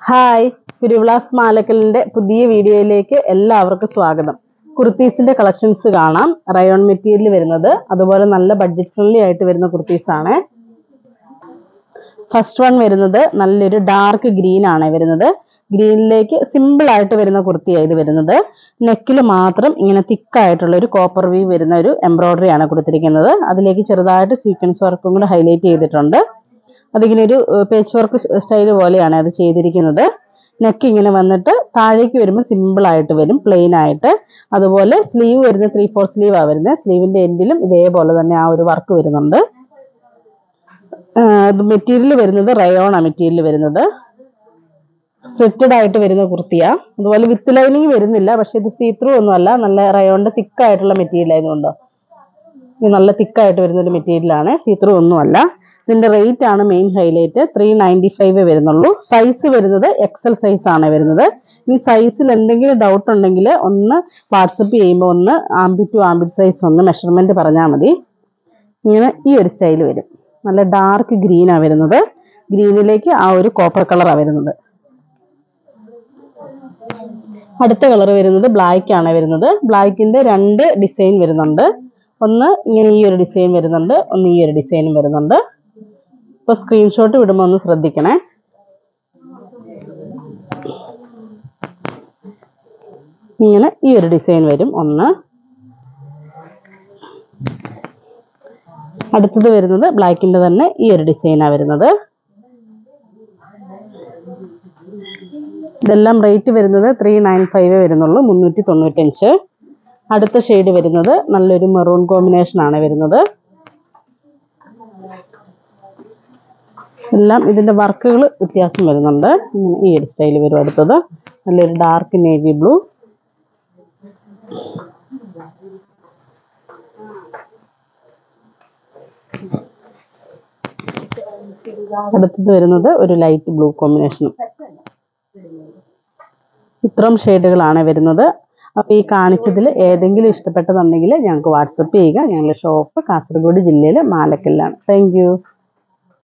hi കുരുവിളാസ് മാലക്കലിന്റെ പുതിയ വീഡിയോയിലേക്ക് എല്ലാവർക്കും സ്വാഗതം കുർത്തീസിന്റെ കളക്ഷൻസ് കാണാം റയോൺ മെറ്റീരിയൽ വരുന്നത് അതുപോലെ നല്ല ബഡ്ജറ്റ് ഫ്രണ്ട്ലി ആയിട്ട് വരുന്ന കുർത്തീസ് ആണ് ഫസ്റ്റ് വൺ വരുന്നത് നല്ലൊരു ഡാർക്ക് ഗ്രീൻ ആണ് വരുന്നത് ഗ്രീനിലേക്ക് സിമ്പിൾ ആയിട്ട് വരുന്ന കുർത്തിയാണ് ഇത് വരുന്നത് നെക്കിൽ മാത്രം ഇങ്ങനെ തിക്കായിട്ടുള്ള ഒരു കോപ്പർ വീവ് വരുന്ന ഒരു എംബ്രോയിഡറി ആണ് കൊടുത്തിരിക്കുന്നത് അതിലേക്ക് ചെറുതായിട്ട് സീക്വൻസ് വർക്കും കൂടെ ഹൈലൈറ്റ് ചെയ്തിട്ടുണ്ട് അതിങ്ങനെ ഒരു പേച്ച് വർക്ക് സ്റ്റൈൽ പോലെയാണ് അത് ചെയ്തിരിക്കുന്നത് നെക്ക് ഇങ്ങനെ വന്നിട്ട് താഴേക്ക് വരുമ്പോൾ സിമ്പിൾ ആയിട്ട് വരും പ്ലെയിൻ ആയിട്ട് അതുപോലെ സ്ലീവ് വരുന്ന ത്രീ ഫോർ സ്ലീവ് ആ വരുന്നത് സ്ലീവിന്റെ എൻഡിലും ഇതേപോലെ തന്നെ ആ ഒരു വർക്ക് വരുന്നുണ്ട് മെറ്റീരിയൽ വരുന്നത് റയോണ മെറ്റീരിയൽ വരുന്നത് സ്ട്രിറ്റഡ് ആയിട്ട് വരുന്ന കുർത്തിയാ അതുപോലെ വിത്ത് ലൈനിങ് വരുന്നില്ല പക്ഷെ ഇത് സീ ത്രൂ ഒന്നും അല്ല നല്ല റയോണിന്റെ തിക്കായിട്ടുള്ള മെറ്റീരിയൽ ആയതുകൊണ്ടോ ഇത് നല്ല തിക്കായിട്ട് വരുന്ന ഒരു മെറ്റീരിയലാണ് സീ ത്രൂ ഒന്നുമല്ല ഇതിന്റെ റേറ്റ് ആണ് main highlight three ninety five വരുന്നുള്ളൂ സൈസ് വരുന്നത് എക്സൽ സൈസ് ആണ് വരുന്നത് ഈ സൈസിൽ എന്തെങ്കിലും ഡൗട്ട് ഉണ്ടെങ്കിൽ ഒന്ന് വാട്സപ്പ് ചെയ്യുമ്പോൾ ഒന്ന് ആംബി ടു ആംബിറ്റ് സൈസ് ഒന്ന് മെഷർമെന്റ് പറഞ്ഞാൽ മതി ഇങ്ങനെ ഈ ഒരു സ്റ്റൈൽ വരും നല്ല ഡാർക്ക് ഗ്രീനാണ് വരുന്നത് ഗ്രീനിലേക്ക് ആ ഒരു കോപ്പർ കളറാണ് വരുന്നത് അടുത്ത കളർ വരുന്നത് ബ്ലാക്ക് ആണ് വരുന്നത് ബ്ലാക്കിന്റെ രണ്ട് ഡിസൈൻ വരുന്നുണ്ട് ഒന്ന് ഇങ്ങനെ ഈ ഒരു ഡിസൈൻ വരുന്നുണ്ട് ഒന്ന് ഈ ഒരു ഡിസൈനും വരുന്നുണ്ട് ഇപ്പൊ സ്ക്രീൻഷോട്ട് വിടുമ്പോൾ ഒന്ന് ശ്രദ്ധിക്കണേ ഇങ്ങനെ ഈ ഒരു ഡിസൈൻ വരും ഒന്ന് അടുത്തത് വരുന്നത് ബ്ലാക്കിന്റെ തന്നെ ഈ ഒരു ഡിസൈനാണ് വരുന്നത് ഇതെല്ലാം റേറ്റ് വരുന്നത് ത്രീ നയൻ ഫൈവ് വരുന്നുള്ളൂ മുന്നൂറ്റി തൊണ്ണൂറ്റഞ്ച് അടുത്ത ഷെയ്ഡ് വരുന്നത് നല്ലൊരു മെറൂൺ കോമ്പിനേഷൻ ആണ് വരുന്നത് എല്ലാം ഇതിന്റെ വർക്കുകൾ വ്യത്യാസം വരുന്നുണ്ട് ഇങ്ങനെ ഈ ഒരു സ്റ്റൈൽ വരും അടുത്തത് നല്ലൊരു ഡാർക്ക് നേവി ബ്ലൂ അടുത്തത് വരുന്നത് ഒരു ലൈറ്റ് ബ്ലൂ കോമ്പിനേഷനും ഇത്രയും ഷെയ്ഡുകളാണ് വരുന്നത് അപ്പോൾ ഈ കാണിച്ചതിൽ ഏതെങ്കിലും ഇഷ്ടപ്പെട്ടതുണ്ടെങ്കിൽ ഞങ്ങൾക്ക് വാട്സപ്പ് ചെയ്യുക ഞങ്ങളുടെ ഷോപ്പ് കാസർഗോഡ് ജില്ലയിലെ മാലക്കല്ലാണ് താങ്ക്